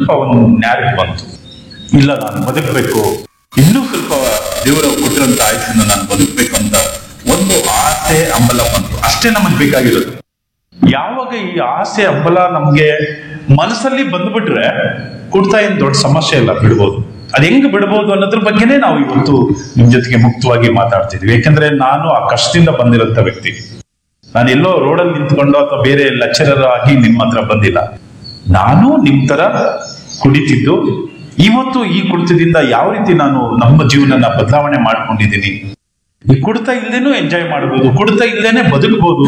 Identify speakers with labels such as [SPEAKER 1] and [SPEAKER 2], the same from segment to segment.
[SPEAKER 1] ಸ್ವಲ್ಪ ಒಂದು ನ್ಯಾರಕ್ ಬಂತು ಇಲ್ಲ ನಾನು ಬದುಕಬೇಕು ಇನ್ನೂ ಸ್ವಲ್ಪ ದೇವರ ಕೊಟ್ಟಿರಂತ ಆಯ್ಸನ್ನು ನಾನು ಬದುಕಬೇಕು ಅಂತ ಒಂದು ಆಸೆ ಹಂಬಲ ಬಂತು ಅಷ್ಟೇ ನಮಗೆ ಬೇಕಾಗಿರೋದು ಯಾವಾಗ ಈ ಆಸೆ ಹಂಬಲ ನಮ್ಗೆ ಮನಸ್ಸಲ್ಲಿ ಬಂದ್ಬಿಟ್ರೆ ಕುಡ್ತಾ ಏನ್ ದೊಡ್ಡ ಸಮಸ್ಯೆ ಇಲ್ಲ ಬಿಡ್ಬೋದು ಅದ್ ಹೆಂಗ್ ಬಿಡ್ಬೋದು ಅನ್ನೋದ್ರ ಬಗ್ಗೆನೇ ನಾವು ಇವತ್ತು ನಿಮ್ ಜೊತೆಗೆ ಮುಕ್ತವಾಗಿ ಮಾತಾಡ್ತಿದ್ವಿ ಯಾಕಂದ್ರೆ ನಾನು ಆ ಕಷ್ಟದಿಂದ ಬಂದಿರೋಂಥ ವ್ಯಕ್ತಿ ನಾನು ಎಲ್ಲೋ ರೋಡಲ್ಲಿ ನಿಂತ್ಕೊಂಡು ಅಥವಾ ಬೇರೆ ಲೆಕ್ಚರರ್ ಆಗಿ ನಿಮ್ಮ ಹತ್ರ ಬಂದಿಲ್ಲ ನಾನು ನಿಮ್ ತರ ಕುಡಿತಿದ್ದು ಇವತ್ತು ಈ ಕುಡಿತದಿಂದ ಯಾವ ರೀತಿ ನಾನು ನಮ್ಮ ಜೀವನನ ಬದಲಾವಣೆ ಮಾಡ್ಕೊಂಡಿದ್ದೀನಿ ಈ ಕುಡಿತ ಇಲ್ದೇನೂ ಎಂಜಾಯ್ ಮಾಡ್ಬೋದು ಕುಡಿತ ಇಲ್ದೇನೆ ಬದುಕಬಹುದು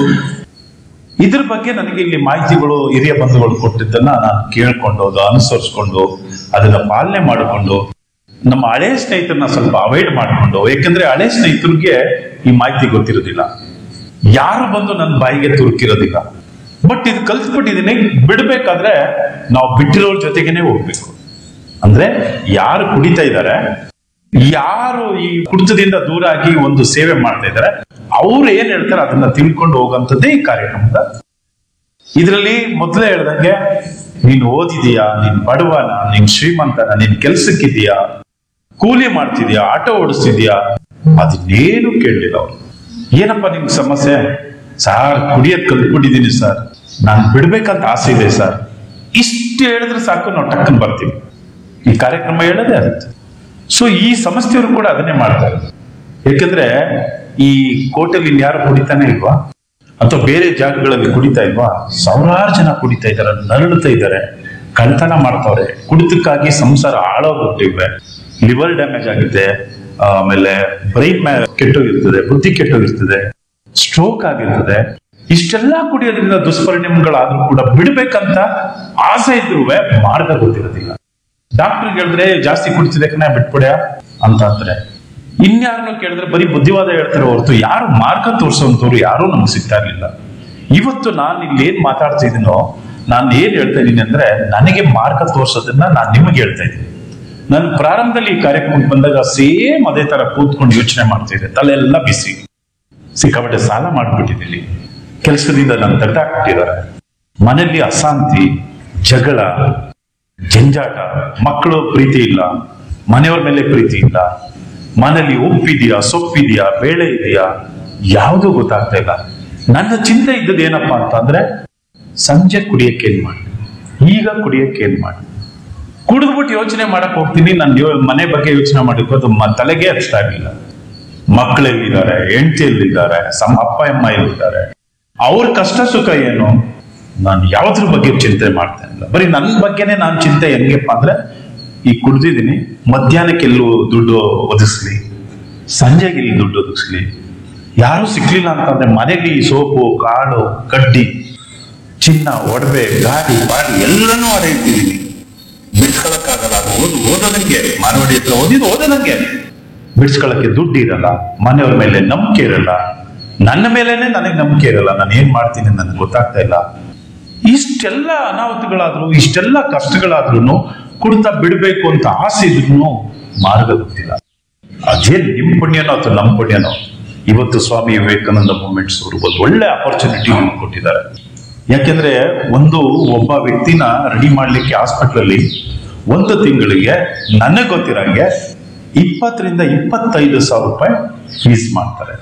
[SPEAKER 1] ಇದ್ರ ಬಗ್ಗೆ ನನಗೆ ಇಲ್ಲಿ ಮಾಹಿತಿಗಳು ಹಿರಿಯ ಬಂಧುಗಳು ಕೊಟ್ಟಿದ್ದನ್ನ ನಾನು ಕೇಳ್ಕೊಂಡು ಅದು ಅನುಸರಿಸ್ಕೊಂಡು ಅದನ್ನ ಪಾಲನೆ ಮಾಡಿಕೊಂಡು ನಮ್ಮ ಹಳೆ ಸ್ನೇಹಿತರನ್ನ ಸ್ವಲ್ಪ ಅವಾಯ್ಡ್ ಮಾಡಿಕೊಂಡು ಯಾಕಂದ್ರೆ ಹಳೆ ಸ್ನೇಹಿತರಿಗೆ ಈ ಮಾಹಿತಿ ಗೊತ್ತಿರೋದಿಲ್ಲ ಯಾರು ಬಂದು ನನ್ನ ಬಾಯಿಗೆ ತುರುಕಿರೋದಿಲ್ಲ ಬಟ್ ಇದು ಕಲ್ತ್ಬಿಟ್ಟಿದೀನಿ ಬಿಡ್ಬೇಕಾದ್ರೆ ನಾವು ಬಿಟ್ಟಿರೋರ್ ಜೊತೆಗೇನೆ ಹೋಗ್ಬೇಕು ಅಂದ್ರೆ ಯಾರು ಕುಡಿತಾ ಇದ್ದಾರೆ ಯಾರು ಈ ಕುಡಿತದಿಂದ ದೂರ ಆಗಿ ಒಂದು ಸೇವೆ ಮಾಡ್ತಾ ಇದ್ದಾರೆ ಅವ್ರು ಏನ್ ಹೇಳ್ತಾರೆ ಅದನ್ನ ತಿಳ್ಕೊಂಡು ಹೋಗಂತದ್ದೇ ಈ ಕಾರ್ಯಕ್ರಮದ ಇದರಲ್ಲಿ ಮೊದಲೇ ಹೇಳ್ದಂಗೆ ನೀನ್ ಓದಿದೀಯಾ ನೀನ್ ಬಡವನ ನೀನ್ ಶ್ರೀಮಂತನ ನೀನ್ ಕೆಲ್ಸಕ್ಕಿದೀಯಾ ಕೂಲಿ ಮಾಡ್ತಿದ್ಯಾ ಆಟೋ ಓಡಿಸ್ತಿದ್ಯಾ ಅದನ್ನೇನು ಕೇಳಲಿಲ್ಲ ಅವ್ರು ಏನಪ್ಪ ನಿಮ್ ಸಮಸ್ಯೆ ಸಾರ್ ಕುಡಿಯಕ್ ಕಲ್ತ್ಬಿಟ್ಟಿದೀನಿ ಸರ್ ನಾನ್ ಬಿಡ್ಬೇಕಂತ ಆಸೆ ಇದೆ ಸರ್ ಇಷ್ಟು ಹೇಳಿದ್ರೆ ಸಾಕು ನಾವು ಟಕ್ಕನ್ ಬರ್ತೀವಿ ಈ ಕಾರ್ಯಕ್ರಮ ಹೇಳೋದೇ ಆಗುತ್ತೆ ಸೊ ಈ ಸಂಸ್ಥೆಯವರು ಕೂಡ ಅದನ್ನೇ ಮಾಡ್ತಾರೆ ಯಾಕಂದ್ರೆ ಈ ಕೋಟೆಲ್ ಇನ್ಯಾರು ಕುಡಿತಾನೆ ಇಲ್ವಾ ಅಥವಾ ಬೇರೆ ಜಾಗಗಳಲ್ಲಿ ಕುಡಿತಾ ಇಲ್ವಾ ಸಾವಿರಾರು ಜನ ಕುಡಿತಾ ಇದಾರೆ ನರಳುತ್ತಾ ಇದ್ದಾರೆ ಕಳ್ತನ ಮಾಡ್ತಾವ್ರೆ ಕುಡಿತಕ್ಕಾಗಿ ಸಂಸಾರ ಹಾಳಾಗೋಗ್ತಿವೆ ಲಿವರ್ ಡ್ಯಾಮೇಜ್ ಆಗುತ್ತೆ ಆಮೇಲೆ ಬ್ರೈನ್ ಕೆಟ್ಟೋಗಿರ್ತದೆ ಬುದ್ಧಿ ಕೆಟ್ಟೋಗಿರ್ತದೆ ಸ್ಟ್ರೋಕ್ ಆಗಿರ್ತದೆ ಇಷ್ಟೆಲ್ಲ ಕುಡಿಯೋದ್ರಿಂದ ದುಷ್ಪರಿಣಾಮಗಳಾದ್ರೂ ಕೂಡ ಬಿಡ್ಬೇಕಂತ ಆಸೆ ಇದ್ರೂ ಮಾರ್ಗ ಗೊತ್ತಿರೋದಿಲ್ಲ ಡಾಕ್ಟರ್ ಹೇಳಿದ್ರೆ ಜಾಸ್ತಿ ಕುಡಿತಿದೆ ಕಣ ಬಿಟ್ಬಿಡ್ಯಾ ಅಂತ ಅಂತಾರೆ ಇನ್ಯಾರನ್ನು ಕೇಳಿದ್ರೆ ಬರೀ ಬುದ್ಧಿವಾದ ಹೇಳ್ತಾರೆ ಹೊರತು ಯಾರು ಮಾರ್ಗ ತೋರಿಸುವಂತವ್ರು ಯಾರು ನಮ್ಗೆ ಸಿಗ್ತಾ ಇರ್ಲಿಲ್ಲ ಇವತ್ತು ನಾನು ಇಲ್ಲಿ ಏನ್ ಮಾತಾಡ್ತಾ ಇದೀನೋ ನಾನು ಏನ್ ಹೇಳ್ತಾ ಇದ್ದೀನಿ ಅಂದ್ರೆ ನನಗೆ ಮಾರ್ಗ ತೋರ್ಸೋದನ್ನ ನಾನು ನಿಮಗೆ ಹೇಳ್ತಾ ಇದ್ದೀನಿ ನಾನು ಪ್ರಾರಂಭದಲ್ಲಿ ಈ ಕಾರ್ಯಕ್ರಮಕ್ಕೆ ಬಂದಾಗ ಸೇಮ್ ಅದೇ ತರ ಕೂತ್ಕೊಂಡು ಯೋಚನೆ ಮಾಡ್ತಾ ಇದ್ದೆ ತಲೆ ಎಲ್ಲ ಬಿಸಿ ಸಿಕ್ಕಾಪಟ್ಟೆ ಸಾಲ ಮಾಡ್ಬಿಟ್ಟಿದ್ದೀನಿ ಕೆಲಸದಿಂದ ನಾನು ತಡೆದಾಕ್ಬಿಟ್ಟಿದ್ದಾರೆ ಮನೆಯಲ್ಲಿ ಅಶಾಂತಿ ಜಗಳ ಜಂಜಾಟ ಮಕ್ಕಳು ಪ್ರೀತಿ ಇಲ್ಲ ಮನೆಯವ್ರ ಮೇಲೆ ಪ್ರೀತಿ ಇಲ್ಲ ಮನೇಲಿ ಉಪ್ಪಿದೆಯಾ ಸೊಪ್ಪಿದೆಯಾ ಬೇಳೆ ಇದೆಯಾ ಯಾವುದು ಗೊತ್ತಾಗ್ತಾ ಇಲ್ಲ ನನ್ನ ಚಿಂತೆ ಇದ್ದದ್ದು ಏನಪ್ಪಾ ಅಂತಂದ್ರೆ ಸಂಜೆ ಕುಡಿಯಕ್ಕೆ ಏನ್ ಮಾಡಿ ಈಗ ಕುಡಿಯಕ್ಕೆ ಏನ್ ಮಾಡಿ ಕುಡಿದ್ಬಿಟ್ಟು ಯೋಚನೆ ಮಾಡಕ್ ಹೋಗ್ತೀನಿ ನನ್ನ ಯೋ- ಮನೆ ಬಗ್ಗೆ ಯೋಚನೆ ಮಾಡಕ್ಕೆ ಅದು ಮ- ತಲೆಗೆ ಹಚ್ತಾ ಇರ್ಲಿಲ್ಲ ಮಕ್ಕಳೆಲ್ಲಿದ್ದಾರೆ ಹೆಂಡತಿ ಎಲ್ಲಿದ್ದಾರೆ ಸಮ ಅಪ್ಪ ಅಮ್ಮ ಎಲ್ಲಿದ್ದಾರೆ ಅವ್ರ ಕಷ್ಟ ಸುಖ ಏನು ನಾನು ಯಾವ್ದ್ರ ಬಗ್ಗೆ ಚಿಂತೆ ಮಾಡ್ತಾ ಇಲ್ಲ ಬರೀ ನನ್ನ ಬಗ್ಗೆನೇ ನಾನು ಚಿಂತೆ ಹೆಂಗೆಪ್ಪ ಅಂದ್ರೆ ಈ ಕುಡ್ದಿದ್ದೀನಿ ಮಧ್ಯಾಹ್ನಕ್ಕೆ ಎಲ್ಲೂ ದುಡ್ಡು ಒದಗಿಸ್ಲಿ ಸಂಜೆಗೆ ಇಲ್ಲಿ ದುಡ್ಡು ಒದಗಿಸ್ಲಿ ಯಾರು ಸಿಕ್ಲಿಲ್ಲ ಅಂತಂದ್ರೆ ಮನೆಗೆ ಈ ಸೋಪು ಕಾಳು ಕಡ್ಡಿ ಚಿನ್ನ ಒಡವೆ ಗಾಡಿ ಬಾಡಿ ಎಲ್ಲನೂ ಅಡೆ ಇಟ್ಟಿದ್ದೀನಿ ಬಿಡ್ಸ್ಕೊಳಕ್ಕಾಗಲ್ಲ ಅದು ಓದ್ ಓದೋದಂಗೆ ಮಾನವಡಿ ಹತ್ರ ಓದಿದ್ದು ಓದೋದಂಗೆ ಬಿಡ್ಸ್ಕೊಳಕ್ಕೆ ದುಡ್ಡು ಇರಲ್ಲ ಮನೆಯವ್ರ ಮೇಲೆ ನಂಬಿಕೆ ಇರಲ್ಲ ನನ್ನ ಮೇಲೇನೆ ನನಗೆ ನಂಬಿಕೆ ಇರಲ್ಲ ನಾನು ಏನ್ ಮಾಡ್ತೀನಿ ನನಗೆ ಗೊತ್ತಾಗ್ತಾ ಇಲ್ಲ ಇಷ್ಟೆಲ್ಲ ಅನಾಹುತಗಳಾದ್ರು ಇಷ್ಟೆಲ್ಲ ಕಷ್ಟಗಳಾದ್ರೂ ಕುಡ್ತಾ ಬಿಡ್ಬೇಕು ಅಂತ ಆಸೆ ಇದ್ರು ಮಾರ್ಗ ಗೊತ್ತಿಲ್ಲ ಅದೇ ನಿಮ್ ಪುಣ್ಯನೋ ಅಥವಾ ನಮ್ಮ ಪುಣ್ಯನೋ ಇವತ್ತು ಸ್ವಾಮಿ ವಿವೇಕಾನಂದ ಮೂಮೆಂಟ್ಸ್ ಅವರು ಒಂದು ಒಳ್ಳೆ ಅಪರ್ಚುನಿಟಿ ಕೊಟ್ಟಿದ್ದಾರೆ ಯಾಕೆಂದ್ರೆ ಒಂದು ಒಬ್ಬ ವ್ಯಕ್ತಿನ ರೆಡಿ ಮಾಡ್ಲಿಕ್ಕೆ ಹಾಸ್ಪಿಟಲ್ ಅಲ್ಲಿ ಒಂದು ತಿಂಗಳಿಗೆ ನನಗೆ ಗೊತ್ತಿರಂಗೆ ಇಪ್ಪತ್ತರಿಂದ ಇಪ್ಪತ್ತೈದು ಸಾವಿರ ರೂಪಾಯಿ ಫೀಸ್ ಮಾಡ್ತಾರೆ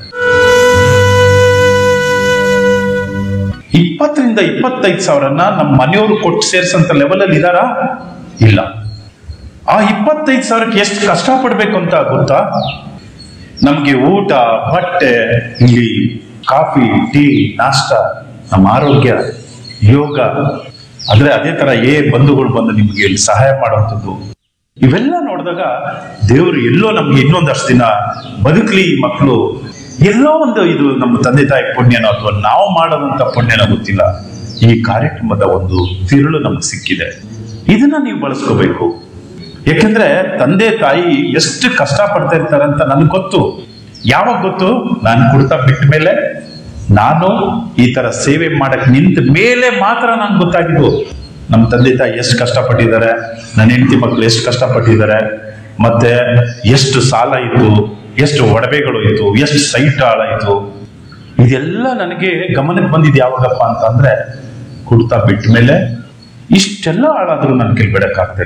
[SPEAKER 1] ಇಪ್ಪತ್ತರಿಂದ ಇಪ್ಪತ್ತೈದು ಸಾವಿರನ ನಮ್ಮ ಮನೆಯವರು ಕೊಟ್ಟು ಸೇರ್ಸಂತ ಲೆವೆಲ್ ಅಲ್ಲಿ ಇದಾರಾ ಇಲ್ಲ ಆ ಇಪ್ಪತ್ತೈದು ಸಾವಿರಕ್ಕೆ ಎಷ್ಟು ಕಷ್ಟ ಪಡ್ಬೇಕು ಅಂತ ಗೊತ್ತಾ ನಮ್ಗೆ ಊಟ ಬಟ್ಟೆ ಇಲ್ಲಿ ಕಾಫಿ ಟೀ ನಾಷ್ಟ ನಮ್ಮ ಆರೋಗ್ಯ ಯೋಗ ಅಂದ್ರೆ ಅದೇ ತರ ಏ ಬಂಧುಗಳು ಬಂದು ನಿಮ್ಗೆ ಇಲ್ಲಿ ಸಹಾಯ ಮಾಡುವಂಥದ್ದು ಇವೆಲ್ಲ ನೋಡಿದಾಗ ದೇವರು ಎಲ್ಲೋ ನಮ್ಗೆ ಇನ್ನೊಂದಷ್ಟು ದಿನ ಬದುಕಲಿ ಈ ಮಕ್ಕಳು ಎಲ್ಲೋ ಒಂದು ಇದು ನಮ್ಮ ತಂದೆ ತಾಯಿ ಪುಣ್ಯನೋ ಅಥವಾ ನಾವು ಮಾಡೋದಂತ ಪುಣ್ಯನೋ ಗೊತ್ತಿಲ್ಲ ಈ ಕಾರ್ಯಕ್ರಮದ ಒಂದು ತಿರುಳು ನಮ್ಗೆ ಸಿಕ್ಕಿದೆ ಇದನ್ನ ನೀವು ಬಳಸ್ಕೋಬೇಕು ಯಾಕಂದ್ರೆ ತಂದೆ ತಾಯಿ ಎಷ್ಟು ಕಷ್ಟ ಪಡ್ತಾ ಇರ್ತಾರೆ ಅಂತ ನನ್ಗೆ ಗೊತ್ತು ಯಾವಾಗ ಗೊತ್ತು ನಾನು ಕುಡ್ತಾ ಬಿಟ್ಟ ಮೇಲೆ ನಾನು ಈ ತರ ಸೇವೆ ಮಾಡಕ್ ನಿಂತ ಮೇಲೆ ಮಾತ್ರ ನನ್ಗೆ ಗೊತ್ತಾಗಿದ್ದು ನಮ್ಮ ತಂದೆ ತಾಯಿ ಎಷ್ಟು ಕಷ್ಟಪಟ್ಟಿದ್ದಾರೆ ನನ್ನ ಹೆಂಡತಿ ಮಕ್ಕಳು ಎಷ್ಟು ಕಷ್ಟಪಟ್ಟಿದ್ದಾರೆ ಮತ್ತೆ ಎಷ್ಟು ಸಾಲ ಇತ್ತು ಎಷ್ಟು ಒಡವೆಗಳು ಇತ್ತು ಎಷ್ಟು ಸೈಟ್ ಹಾಳಾಯ್ತು ಇದೆಲ್ಲ ನನಗೆ ಗಮನಕ್ಕೆ ಬಂದಿದ್ದು ಯಾವಾಗಪ್ಪ ಅಂತ ಅಂದ್ರೆ ಕುಡ್ತಾ ಬಿಟ್ಟ ಮೇಲೆ ಇಷ್ಟೆಲ್ಲ ಹಾಳಾದ್ರೂ ನನ್ ಕೆಲ್ಬಿಡಕ್ಕಾಗ್ತಿಲ್ಲ